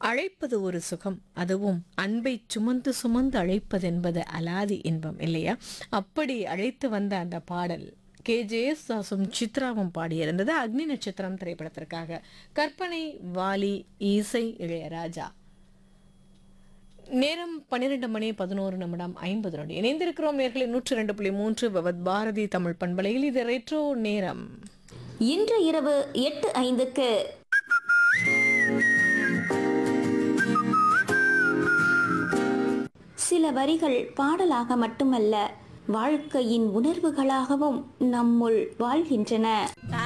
அழைப்பது ஒரு சுகம் அதுவும் அன்பை சுமந்து சுமந்து அழைப்பது என்பது அலாதி இன்பம் இல்லையா அப்படி அழைத்து வந்த அந்த பாடல் கே ஜெயசுதாசும் சித்ராவும் பாடியிருந்தது அக்னி நட்சத்திரம் திரைப்படத்திற்காக கற்பனை வாலி இசை இளையராஜா நேரம் பன்னிரெண்டு மணி பதினோரு நிமிடம் ஐம்பது நொடி இணைந்திருக்கிறோம் நேர்களை நூற்றி ரெண்டு புள்ளி மூன்று பவத் பாரதி தமிழ் பண்பலையில் இது ரெட்ரோ நேரம் இன்று இரவு எட்டு ஐந்துக்கு சில வரிகள் பாடலாக மட்டுமல்ல வாழ்க்கையின் உணர்வுகளாகவும் நம்முள் வாழ்கின்றன